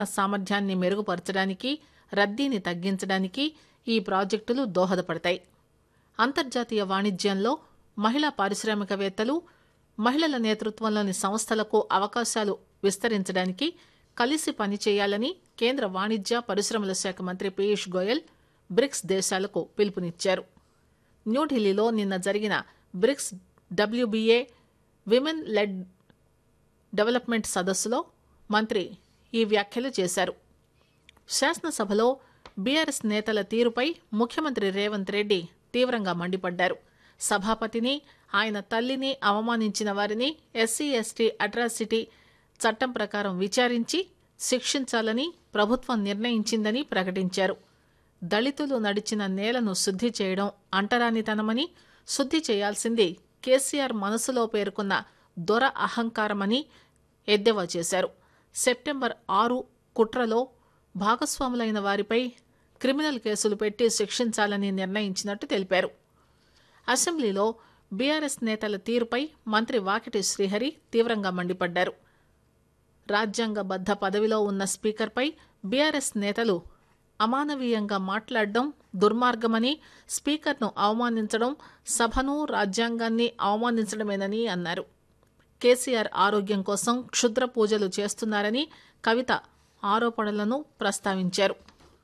సామర్థ్యాన్ని మెరుగుపరచడానికి రద్దీని తగ్గించడానికి ఈ ప్రాజెక్టులు దోహదపడతాయి అంతర్జాతీయ వాణిజ్యంలో మహిళా పారిశ్రామికవేత్తలు మహిళల నేతృత్వంలోని సంస్థలకు అవకాశాలు విస్తరించడానికి కలిసి పనిచేయాలని కేంద్ర వాణిజ్య పరిశ్రమల శాఖ మంత్రి పీయూష్ గోయల్ బ్రిక్స్ దేశాలకు పిలుపునిచ్చారు న్యూఢిల్లీలో నిన్న జరిగిన BRICS WBA women led development సదస్సులో మంత్రి ఈ వ్యాఖ్యలు చేశారు శాసనసభలో బీఆర్ఎస్ నేతల తీరుపై ముఖ్యమంత్రి రేవంత్ రెడ్డి తీవ్రంగా మండిపడ్డారు సభాపతిని ఆయన తల్లిని అవమానించిన వారిని ఎస్సీ ఎస్టీ అట్రాసిటీ చట్టం ప్రకారం విచారించి శిక్షించాలని ప్రభుత్వం నిర్ణయించిందని ప్రకటించారు దళితులు నడిచిన నేలను శుద్ధి చేయడం అంటరానితనమని శుద్ధి చేయాల్సింది కేసీఆర్ మనసులో పేర్కొన్న దొర అహంకారమని ఎద్దేవా చేశారు సెప్టెంబర్ ఆరు కుట్రలో భాగస్వాములైన వారిపై క్రిమినల్ కేసులు పెట్టి శిక్షించాలని నిర్ణయించినట్టు తెలిపారు అసెంబ్లీలో బీఆర్ఎస్ నేతల తీరుపై మంత్రి వాకిటి శ్రీహరి తీవ్రంగా మండిపడ్డారు రాజ్యాంగబద్ద పదవిలో ఉన్న స్పీకర్పై బీఆర్ఎస్ నేతలు అమానవీయంగా మాట్లాడడం దుర్మార్గమని స్పీకర్ను అవమానించడం సభను రాజ్యాంగాన్ని అవమానించడమేనని అన్నారు కేసీఆర్ ఆరోగ్యం కోసం క్షుద్ర పూజలు చేస్తున్నారని కవిత ఆరోపణలను ప్రస్తావించారు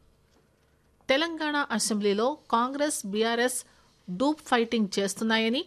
తెలంగాణ అసెంబ్లీలో కాంగ్రెస్ బీఆర్ఎస్ డూప్ ఫైటింగ్ చేస్తున్నాయని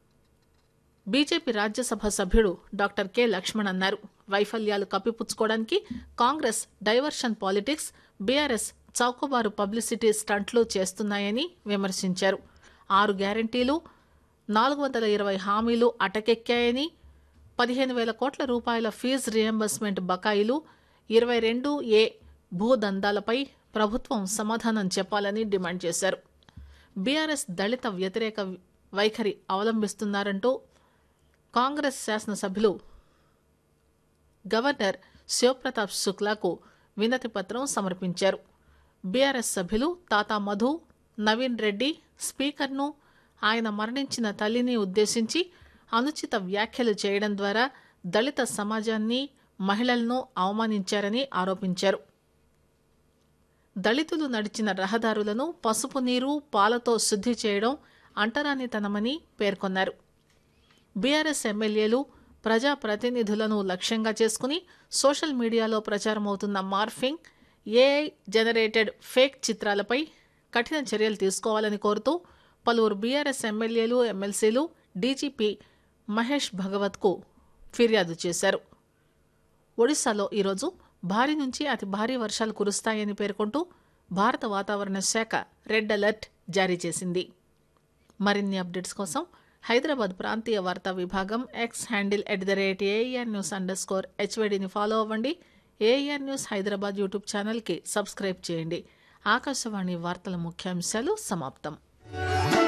బీజేపీ రాజ్యసభ సభ్యుడు డాక్టర్ కె లక్ష్మణ్ అన్నారు వైఫల్యాలు కప్పిపుచ్చుకోవడానికి కాంగ్రెస్ డైవర్షన్ పాలిటిక్స్ బీఆర్ఎస్ చౌకబారు పబ్లిసిటీ స్టంట్లు చేస్తున్నాయని విమర్శించారు ఆరు గ్యారంటీలు నాలుగు వందల ఇరవై హామీలు అటకెక్కాయని పదిహేను వేల కోట్ల రూపాయల ఫీజు రియంబర్స్మెంట్ బకాయిలు ఇరవై రెండు ఏ భూదందాలపై ప్రభుత్వం సమాధానం చెప్పాలని డిమాండ్ చేశారు బీఆర్ఎస్ దళిత వ్యతిరేక వైఖరి అవలంబిస్తున్నారంటూ కాంగ్రెస్ శాసనసభ్యులు గవర్నర్ శివప్రతాప్ శుక్లాకు వినతి పత్రం సమర్పించారు బీఆర్ఎస్ సభ్యులు తాతా మధు నవీన్ రెడ్డి స్పీకర్ను ఆయన మరణించిన తల్లిని ఉద్దేశించి అనుచిత వ్యాఖ్యలు చేయడం ద్వారా దళిత సమాజాన్ని మహిళలను అవమానించారని ఆరోపించారు దళితులు నడిచిన రహదారులను పసుపు నీరు పాలతో శుద్ధి చేయడం అంటరానితనమని పేర్కొన్నారు బీఆర్ఎస్ ఎమ్మెల్యేలు ప్రజాప్రతినిధులను లక్ష్యంగా చేసుకుని సోషల్ మీడియాలో ప్రచారమవుతున్న మార్ఫింగ్ ఏఐ జనరేటెడ్ ఫేక్ చిత్రాలపై కఠిన చర్యలు తీసుకోవాలని కోరుతూ పలువురు బీఆర్ఎస్ ఎమ్మెల్యేలు ఎమ్మెల్సీలు డీజీపీ మహేష్ భగవత్కు ఫిర్యాదు చేశారు ఒడిశాలో ఈరోజు భారీ నుంచి అతి భారీ వర్షాలు కురుస్తాయని పేర్కొంటూ భారత వాతావరణ శాఖ రెడ్ అలర్ట్ జారీ చేసింది మరిన్ని అప్డేట్స్ కోసం హైదరాబాద్ ప్రాంతీయ వార్తా విభాగం X handle at the rate AIR news underscore స్కోర్ హెచ్వైడిని ఫాలో అవ్వండి ఏఆర్ న్యూస్ హైదరాబాద్ యూట్యూబ్ ఛానల్కి సబ్స్క్రైబ్ చేయండి ఆకాశవాణి వార్తల ముఖ్యాంశాలు సమాప్తం